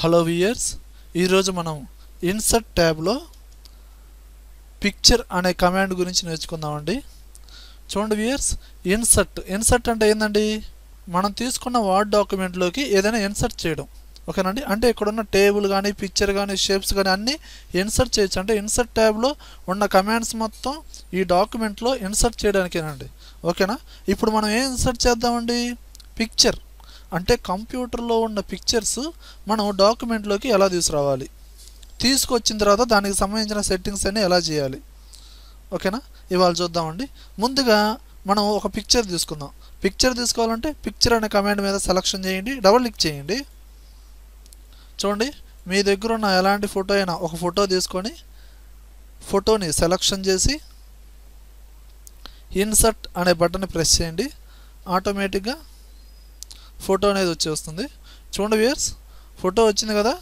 hello viewers ఈరోజు మనం insert ట్యాబ్లో పిక్చర్ అనే కమాండ్ గురించి నేర్చుకుందామండి చూడండి వియర్స్ ఇన్సర్ట్ ఇన్సర్ట్ అంటే ఏందండి మనం తీసుకున్న వర్డ్ డాక్యుమెంట్లోకి ఏదైనా ఇన్సర్ట్ చేయడం ఓకేనండి అంటే ఇక్కడ ఉన్న టేబుల్ కానీ పిక్చర్ కానీ షేప్స్ కానీ అన్నీ ఇన్సర్ట్ చేయొచ్చు అంటే ఇన్సర్ట్ ట్యాబ్లో ఉన్న కమాండ్స్ మొత్తం ఈ డాక్యుమెంట్లో ఇన్సర్ట్ చేయడానికేనండి ఓకేనా ఇప్పుడు మనం ఏం ఇన్సర్ట్ చేద్దామండి పిక్చర్ అంటే కంప్యూటర్లో ఉన్న పిక్చర్స్ మనం డాక్యుమెంట్లోకి ఎలా తీసుకురావాలి తీసుకొచ్చిన తర్వాత దానికి సంబంధించిన సెట్టింగ్స్ అన్ని ఎలా చేయాలి ఓకేనా ఇవాళ చూద్దామండి ముందుగా మనం ఒక పిక్చర్ తీసుకుందాం పిక్చర్ తీసుకోవాలంటే పిక్చర్ అనే కమాండ్ మీద సెలక్షన్ చేయండి డబుల్ క్లిక్ చేయండి చూడండి మీ దగ్గర ఉన్న ఎలాంటి ఫోటో అయినా ఒక ఫోటో తీసుకొని ఫోటోని సెలక్షన్ చేసి ఇన్సర్ట్ అనే బటన్ని ప్రెస్ చేయండి ఆటోమేటిక్గా ఫోటో అనేది వచ్చేస్తుంది చూడండి వ్యూయర్స్ ఫోటో వచ్చింది కదా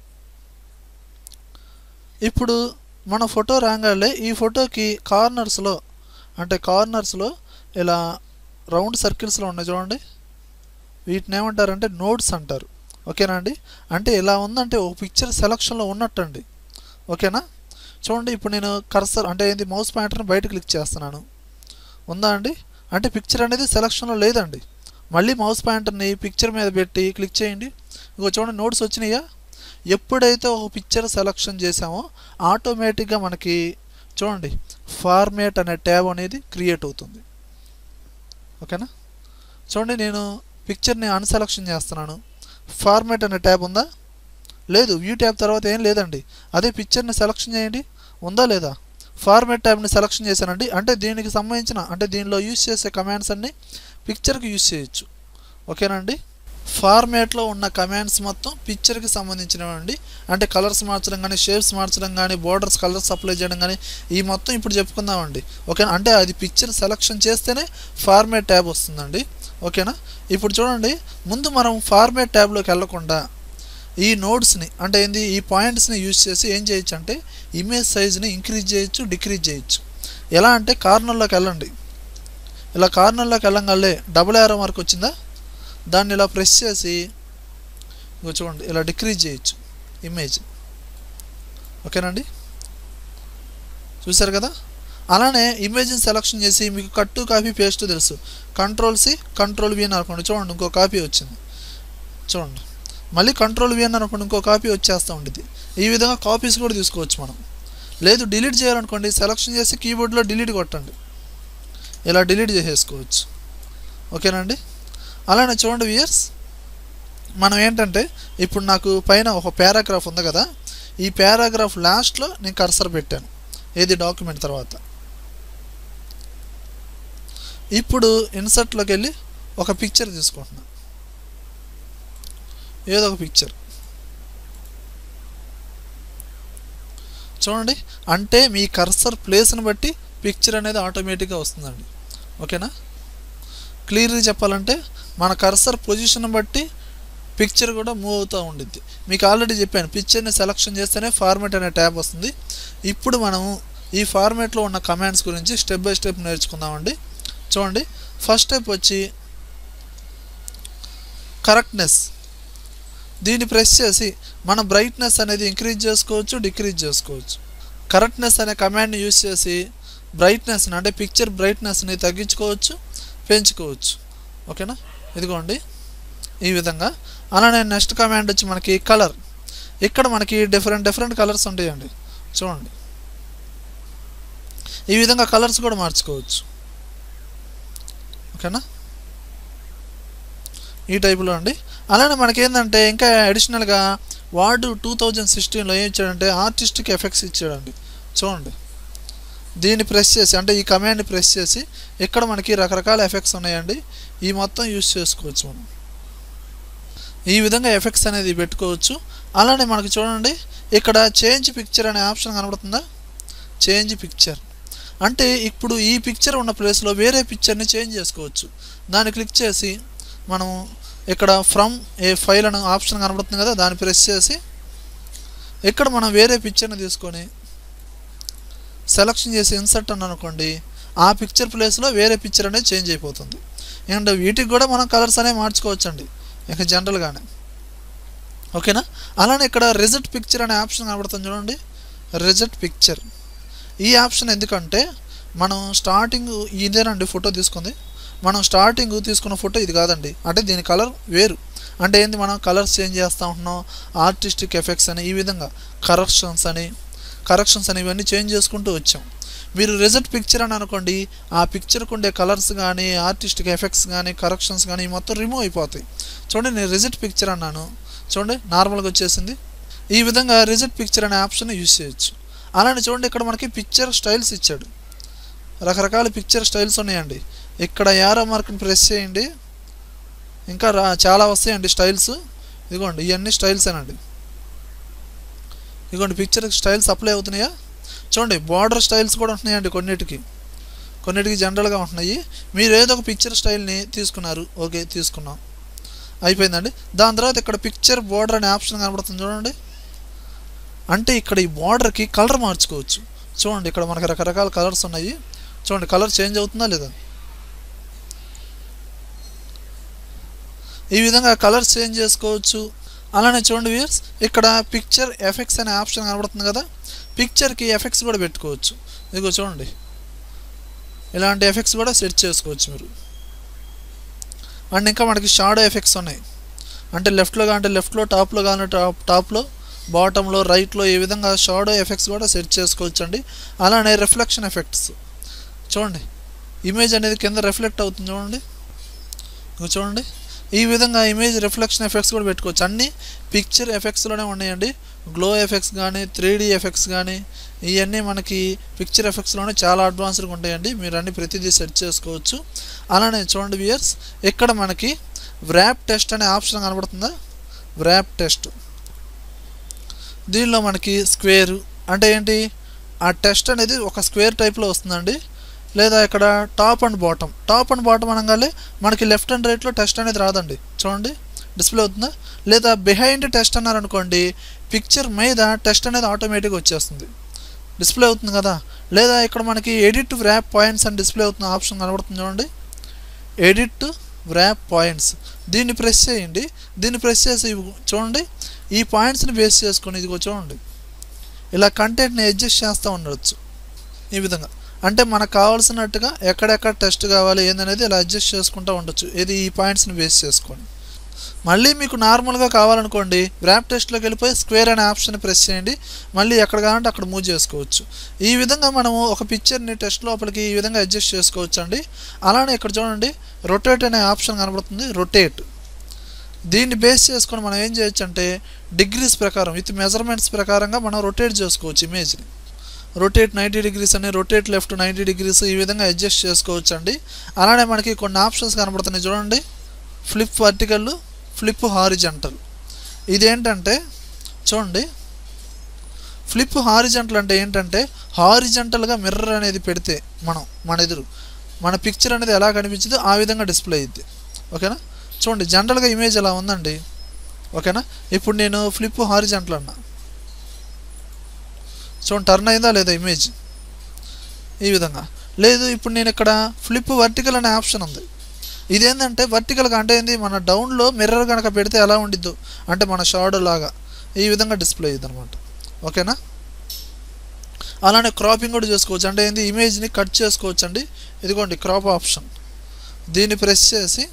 ఇప్పుడు మన ఫోటో రాగానే ఈ ఫోటోకి కార్నర్స్లో అంటే కార్నర్స్లో ఇలా రౌండ్ సర్కిల్స్లో ఉన్నాయి చూడండి వీటిని ఏమంటారంటే నోట్స్ అంటారు ఓకేనా అండి అంటే ఇలా ఉందంటే ఒక పిక్చర్ సెలక్షన్లో ఉన్నట్టండి ఓకేనా చూడండి ఇప్పుడు నేను కర్సర్ అంటే ఏంది మౌస్ పాయింటర్ని బయట క్లిక్ చేస్తున్నాను ఉందా అండి అంటే పిక్చర్ అనేది సెలక్షన్లో లేదండి మళ్ళీ మౌస్ పాయింటర్ని పిక్చర్ మీద పెట్టి క్లిక్ చేయండి ఇంకో చూడండి నోట్స్ వచ్చినాయా ఎప్పుడైతే ఒక పిక్చర్ సెలక్షన్ చేసామో ఆటోమేటిక్గా మనకి చూడండి ఫార్మేట్ అనే ట్యాబ్ అనేది క్రియేట్ అవుతుంది ఓకేనా చూడండి నేను పిక్చర్ని అన్సెలక్షన్ చేస్తున్నాను ఫార్మేట్ అనే ట్యాబ్ ఉందా లేదు వ్యూ ట్యాబ్ తర్వాత ఏం లేదండి అదే పిక్చర్ని సెలక్షన్ చేయండి ఉందా లేదా ఫార్మేట్ ట్యాబ్ని సెలక్షన్ చేశానండి అంటే దీనికి సంబంధించిన అంటే దీనిలో యూస్ చేసే కమాండ్స్ అన్నీ పిక్చర్కి యూస్ చేయొచ్చు ఓకేనండి ఫార్మేట్లో ఉన్న కమాండ్స్ మొత్తం పిక్చర్కి సంబంధించినవండి అంటే కలర్స్ మార్చడం కానీ షేప్స్ మార్చడం కానీ బోర్డర్స్ కలర్స్ అప్లై చేయడం కానీ ఈ మొత్తం ఇప్పుడు చెప్పుకుందామండి ఓకేనా అంటే అది పిక్చర్ సెలక్షన్ చేస్తేనే ఫార్మేట్ ట్యాబ్ వస్తుందండి ఓకేనా ఇప్పుడు చూడండి ముందు మనం ఫార్మేట్ ట్యాబ్లోకి వెళ్ళకుండా ఈ నోడ్స్ని అంటే ఏంది ఈ పాయింట్స్ని యూజ్ చేసి ఏం చేయొచ్చు అంటే ఇమేజ్ సైజ్ని ఇంక్రీజ్ చేయొచ్చు డిక్రీజ్ చేయొచ్చు ఎలా అంటే కార్నర్లోకి వెళ్ళండి ఇలా కార్నర్లోకి వెళ్ళంగానే డబుల్ యారో మార్క్ వచ్చిందా దాన్ని ఇలా ప్రెస్ చేసి ఇంకో చూడండి ఇలా డిక్రీజ్ చేయొచ్చు ఇమేజ్ ఓకేనండి చూసారు కదా అలానే ఇమేజ్ని సెలక్షన్ చేసి మీకు కట్టు కాపీ పేస్ట్ తెలుసు కంట్రోల్ సి కంట్రోల్ వి అని అనుకోండి చూడండి ఇంకో కాపీ వచ్చింది చూడండి మళ్ళీ కంట్రోల్ వి అని అనుకోండి ఇంకో కాపీ వచ్చేస్తూ ఉంటుంది ఈ విధంగా కాపీస్ కూడా తీసుకోవచ్చు మనం లేదు డిలీట్ చేయాలనుకోండి సెలక్షన్ చేసి కీబోర్డ్లో డిలీట్ కొట్టండి ఇలా డిలీట్ చేసేసుకోవచ్చు ఓకేనండి అలానే చూడండి వియర్స్ మనం ఏంటంటే ఇప్పుడు నాకు పైన ఒక పారాగ్రాఫ్ ఉంది కదా ఈ పారాగ్రాఫ్ లాస్ట్లో నేను కర్సర్ పెట్టాను ఏది డాక్యుమెంట్ తర్వాత ఇప్పుడు ఇన్సర్ట్లోకి వెళ్ళి ఒక పిక్చర్ తీసుకుంటున్నాను ఏదో ఒక పిక్చర్ చూడండి అంటే మీ కర్సర్ ప్లేస్ని బట్టి పిక్చర్ అనేది ఆటోమేటిక్గా వస్తుందండి ఓకేనా క్లియర్గా చెప్పాలంటే మన కర్సర్ పొజిషన్ బట్టి పిక్చర్ కూడా మూవ్ అవుతూ ఉండిద్ది మీకు ఆల్రెడీ చెప్పాను పిక్చర్ని సెలక్షన్ చేస్తేనే ఫార్మేట్ అనే ట్యాబ్ వస్తుంది ఇప్పుడు మనం ఈ ఫార్మేట్లో ఉన్న కమాండ్స్ గురించి స్టెప్ బై స్టెప్ నేర్చుకుందామండి చూడండి ఫస్ట్ స్టెప్ వచ్చి కరెక్ట్నెస్ దీన్ని ప్రెస్ చేసి మన బ్రైట్నెస్ అనేది ఇంక్రీజ్ చేసుకోవచ్చు డిక్రీజ్ చేసుకోవచ్చు కరెక్ట్నెస్ అనే కమాండ్ని యూస్ చేసి బ్రైట్నెస్ని అంటే పిక్చర్ బ్రైట్నెస్ని తగ్గించుకోవచ్చు పెంచుకోవచ్చు ఓకేనా ఇదిగోండి ఈ విధంగా అలానే నెక్స్ట్ కమాండ్ వచ్చి మనకి కలర్ ఇక్కడ మనకి డిఫరెంట్ డిఫరెంట్ కలర్స్ ఉంటాయండి చూడండి ఈ విధంగా కలర్స్ కూడా మార్చుకోవచ్చు ఓకేనా ఈ టైపులో అండి అలానే మనకి ఏంటంటే ఇంకా అడిషనల్గా వార్డు టూ థౌజండ్ సిక్స్టీన్లో ఏం ఇచ్చాడంటే ఆర్టిస్టిక్ ఎఫెక్ట్స్ ఇచ్చాడండి చూడండి దీన్ని ప్రెస్ చేసి అంటే ఈ కమాండ్ని ప్రెస్ చేసి ఇక్కడ మనకి రకరకాల ఎఫెక్ట్స్ ఉన్నాయండి ఈ మొత్తం యూస్ చేసుకోవచ్చు మనం ఈ విధంగా ఎఫెక్ట్స్ అనేది పెట్టుకోవచ్చు అలానే మనకి చూడండి ఇక్కడ చేంజ్ పిక్చర్ అనే ఆప్షన్ కనబడుతుందా చేంజ్ పిక్చర్ అంటే ఇప్పుడు ఈ పిక్చర్ ఉన్న ప్లేస్లో వేరే పిక్చర్ని చేంజ్ చేసుకోవచ్చు దాన్ని క్లిక్ చేసి మనం ఇక్కడ ఫ్రమ్ ఏ ఫైల్ అనే ఆప్షన్ కనబడుతుంది కదా దాన్ని ప్రెస్ చేసి ఇక్కడ మనం వేరే పిక్చర్ని తీసుకొని సెలక్షన్ చేసి ఇన్సర్ట్ అని అనుకోండి ఆ పిక్చర్ ప్లేస్లో వేరే పిక్చర్ అనేది చేంజ్ అయిపోతుంది అండ్ వీటికి కూడా మనం కలర్స్ అనేవి మార్చుకోవచ్చండి ఇక జనరల్గానే ఓకేనా అలానే ఇక్కడ రిజల్ట్ పిక్చర్ అనే ఆప్షన్ కనబడుతుంది చూడండి రిజల్ట్ పిక్చర్ ఈ ఆప్షన్ ఎందుకంటే మనం స్టార్టింగ్ ఇదేనండి ఫోటో తీసుకుంది మనం స్టార్టింగ్ తీసుకున్న ఫోటో ఇది కాదండి అంటే దీని కలర్ వేరు అంటే ఏంది మనం కలర్స్ చేంజ్ చేస్తూ ఉంటున్నాం ఆర్టిస్టిక్ ఎఫెక్ట్స్ అని ఈ విధంగా కరెక్షన్స్ అని కరెక్షన్స్ అని ఇవన్నీ చేంజ్ చేసుకుంటూ వచ్చాం మీరు రిజల్ట్ పిక్చర్ అని అనుకోండి ఆ పిక్చర్కి ఉండే కలర్స్ కానీ ఆర్టిస్టిక్ ఎఫెక్ట్స్ కానీ కరెక్షన్స్ కానీ మొత్తం రిమూవ్ అయిపోతాయి చూడండి నేను రిజల్ట్ పిక్చర్ అన్నాను చూడండి నార్మల్గా వచ్చేసింది ఈ విధంగా రిజల్ట్ పిక్చర్ అనే ఆప్షన్ యూస్ చేయొచ్చు అలానే చూడండి ఇక్కడ మనకి పిక్చర్ స్టైల్స్ ఇచ్చాడు రకరకాల పిక్చర్ స్టైల్స్ ఉన్నాయండి ఇక్కడ యారో మార్క్ని ప్రెస్ చేయండి ఇంకా రా చాలా వస్తాయండి స్టైల్స్ ఇదిగోండి ఇవన్నీ స్టైల్స్ ఏనండి ఇదిగోండి పిక్చర్ స్టైల్స్ అప్లై అవుతున్నాయా చూడండి బార్డర్ స్టైల్స్ కూడా ఉంటున్నాయండి కొన్నిటికి కొన్నిటికి జనరల్గా ఉంటున్నాయి మీరు ఏదో ఒక పిక్చర్ స్టైల్ని తీసుకున్నారు ఓకే తీసుకున్నాం అయిపోయిందండి దాని తర్వాత ఇక్కడ పిక్చర్ బార్డర్ అనే ఆప్షన్ కనబడుతుంది చూడండి అంటే ఇక్కడ ఈ బార్డర్కి కలర్ మార్చుకోవచ్చు చూడండి ఇక్కడ మనకి రకరకాల కలర్స్ ఉన్నాయి చూడండి కలర్ చేంజ్ అవుతుందా లేదా ఈ విధంగా కలర్స్ చేంజ్ చేసుకోవచ్చు అలానే చూడండి వ్యూయర్స్ ఇక్కడ పిక్చర్ ఎఫెక్ట్స్ అనే ఆప్షన్ కనబడుతుంది కదా పిక్చర్కి ఎఫెక్ట్స్ కూడా పెట్టుకోవచ్చు ఇదిగో చూడండి ఇలాంటి ఎఫెక్ట్స్ కూడా సెట్ చేసుకోవచ్చు మీరు అండ్ ఇంకా మనకి షాడో ఎఫెక్ట్స్ ఉన్నాయి అంటే లెఫ్ట్లో అంటే లెఫ్ట్లో టాప్లో కానీ టాప్ టాప్లో బాటంలో రైట్లో ఈ విధంగా షాడో ఎఫెక్ట్స్ కూడా సెట్ చేసుకోవచ్చు అండి అలానే రిఫ్లెక్షన్ ఎఫెక్ట్స్ చూడండి ఇమేజ్ అనేది కింద రిఫ్లెక్ట్ అవుతుంది చూడండి ఇగో చూడండి ఈ విధంగా ఇమేజ్ రిఫ్లెక్షన్ ఎఫెక్ట్స్ కూడా పెట్టుకోవచ్చు అన్నీ పిక్చర్ ఎఫెక్ట్స్లోనే ఉన్నాయండి గ్లో ఎఫెక్ట్స్ కానీ త్రీ డీ ఎఫెక్ట్స్ కానీ ఇవన్నీ మనకి పిక్చర్ ఎఫెక్ట్స్లోనే చాలా అడ్వాన్స్డ్గా ఉంటాయండి మీరు అన్ని ప్రతిదీ సెట్ చేసుకోవచ్చు అలానే చూడండి వియర్స్ ఇక్కడ మనకి వ్రాప్ టెస్ట్ అనే ఆప్షన్ కనబడుతుందా వ్రాప్ టెస్ట్ దీనిలో మనకి స్క్వేర్ అంటే ఏంటి ఆ టెస్ట్ అనేది ఒక స్క్వేర్ టైప్లో వస్తుందండి లేదా ఇక్కడ top and bottom top and bottom అనగానే మనకి లెఫ్ట్ అండ్ రైట్లో టెస్ట్ అనేది రాదండి చూడండి డిస్ప్లే అవుతుందా లేదా బిహైండ్ టెస్ట్ అన్నారనుకోండి పిక్చర్ మీద టెస్ట్ అనేది ఆటోమేటిక్గా వచ్చేస్తుంది డిస్ప్లే అవుతుంది కదా లేదా ఇక్కడ మనకి ఎడిట్ వ్రాప్ పాయింట్స్ అని డిస్ప్లే అవుతున్న ఆప్షన్ కనబడుతుంది చూడండి ఎడిట్ వ్రాప్ పాయింట్స్ దీన్ని ప్రెస్ చేయండి దీన్ని ప్రెస్ చేసి ఇవి చూడండి ఈ పాయింట్స్ని బేస్ చేసుకొని ఇదిగో చూడండి ఇలా కంటెంట్ని అడ్జస్ట్ చేస్తూ ఉండవచ్చు ఈ విధంగా అంటే మనకు కావాల్సినట్టుగా ఎక్కడెక్కడ టెస్ట్ కావాలి ఏందనేది ఇలా అడ్జస్ట్ చేసుకుంటూ ఉండొచ్చు ఇది ఈ పాయింట్స్ని బేస్ చేసుకొని మళ్ళీ మీకు నార్మల్గా కావాలనుకోండి ర్యాప్ టెస్ట్లోకి వెళ్ళిపోయి స్క్వేర్ అనే ఆప్షన్ ప్రెస్ చేయండి మళ్ళీ ఎక్కడ కావాలంటే అక్కడ మూవ్ చేసుకోవచ్చు ఈ విధంగా మనము ఒక పిక్చర్ని టెస్ట్ లోపలికి ఈ విధంగా అడ్జస్ట్ చేసుకోవచ్చు అండి అలానే ఇక్కడ చూడండి రొటేట్ అనే ఆప్షన్ కనబడుతుంది రొటేట్ దీన్ని బేస్ చేసుకొని మనం ఏం చేయొచ్చు అంటే డిగ్రీస్ ప్రకారం విత్ మెజర్మెంట్స్ ప్రకారంగా మనం రొటేట్ చేసుకోవచ్చు ఇమేజ్ని రొటేట్ నైంటీ డిగ్రీస్ అని రొటేట్ లెఫ్ట్ నైంటీ డిగ్రీస్ ఈ విధంగా అడ్జస్ట్ చేసుకోవచ్చు అండి అలానే మనకి కొన్ని ఆప్షన్స్ కనబడుతున్నాయి చూడండి ఫ్లిప్ వర్టికల్ ఫ్లిప్ హారిజంటల్ ఇదేంటంటే చూడండి ఫ్లిప్ హారిజంటల్ అంటే ఏంటంటే హారిజంటల్గా మిర్రర్ అనేది పెడితే మనం మన ఎదురు మన పిక్చర్ అనేది ఎలా కనిపించిందో ఆ విధంగా డిస్ప్లే అయ్యిద్ది ఓకేనా చూడండి జనరల్గా ఇమేజ్ ఎలా ఉందండి ఓకేనా ఇప్పుడు నేను ఫ్లిప్ హారిజంటల్ అన్నా చూడండి టర్న్ అయిందా లేదా ఇమేజ్ ఈ విధంగా లేదు ఇప్పుడు నేను ఇక్కడ ఫ్లిప్ వర్టికల్ అనే ఆప్షన్ ఉంది ఇదేంటంటే వర్టికల్గా అంటే ఏంది మన డౌన్లో మిర్రర్ కనుక పెడితే ఎలా ఉండిద్దు అంటే మన షాడో లాగా ఈ విధంగా డిస్ప్లే అయ్యింది అనమాట ఓకేనా అలానే క్రాపింగ్ కూడా చేసుకోవచ్చు అంటే ఏంది ఇమేజ్ని కట్ చేసుకోవచ్చు అండి ఇదిగోండి క్రాప్ ఆప్షన్ దీన్ని ప్రెస్ చేసి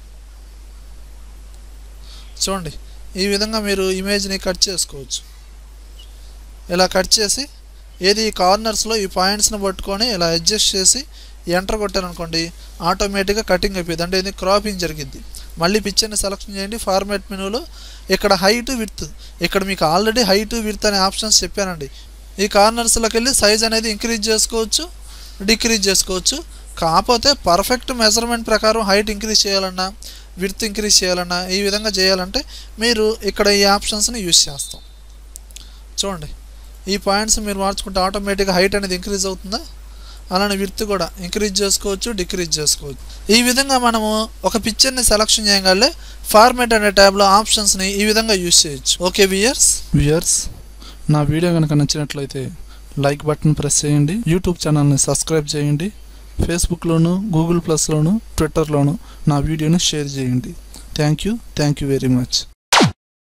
చూడండి ఈ విధంగా మీరు ఇమేజ్ని కట్ చేసుకోవచ్చు ఇలా కట్ చేసి ఏది ఈ కార్నర్స్లో ఈ పాయింట్స్ని పట్టుకొని ఇలా అడ్జస్ట్ చేసి ఎంటర్ కొట్టారనుకోండి ఆటోమేటిక్గా కటింగ్ అయిపోయింది అంటే ఇది క్రాపింగ్ జరిగింది మళ్ళీ పిక్చర్ని సెలెక్షన్ చేయండి ఫార్మాట్ మెనూలో ఇక్కడ హైట్ విడ్త్ ఇక్కడ మీకు ఆల్రెడీ హైట్ విడ్త్ అనే ఆప్షన్స్ చెప్పానండి ఈ కార్నర్స్లోకి వెళ్ళి సైజ్ అనేది ఇంక్రీజ్ చేసుకోవచ్చు డిక్రీజ్ చేసుకోవచ్చు కాకపోతే పర్ఫెక్ట్ మెజర్మెంట్ ప్రకారం హైట్ ఇంక్రీజ్ చేయాలన్నా విడ్త్ ఇంక్రీజ్ చేయాలన్నా ఈ విధంగా చేయాలంటే మీరు ఇక్కడ ఈ ఆప్షన్స్ని యూజ్ చేస్తాం చూడండి ఈ పాయింట్స్ మీరు మార్చుకుంటే ఆటోమేటిక్గా హైట్ అనేది ఇంక్రీజ్ అవుతుందా అలానే విడ్త్ కూడా ఇంక్రీజ్ చేసుకోవచ్చు డిక్రీజ్ చేసుకోవచ్చు ఈ విధంగా మనము ఒక పిక్చర్ని సెలెక్షన్ చేయగలే ఫార్మేట్ అనే ట్యాబ్లో ఆప్షన్స్ని ఈ విధంగా యూజ్ చేయొచ్చు ఓకే వియర్స్ వ్యూయర్స్ నా వీడియో కనుక నచ్చినట్లయితే లైక్ బటన్ ప్రెస్ చేయండి యూట్యూబ్ ఛానల్ని సబ్స్క్రైబ్ చేయండి ఫేస్బుక్లోను గూగుల్ ప్లస్లోను ట్విట్టర్లోను నా వీడియోని షేర్ చేయండి thank you thank you very much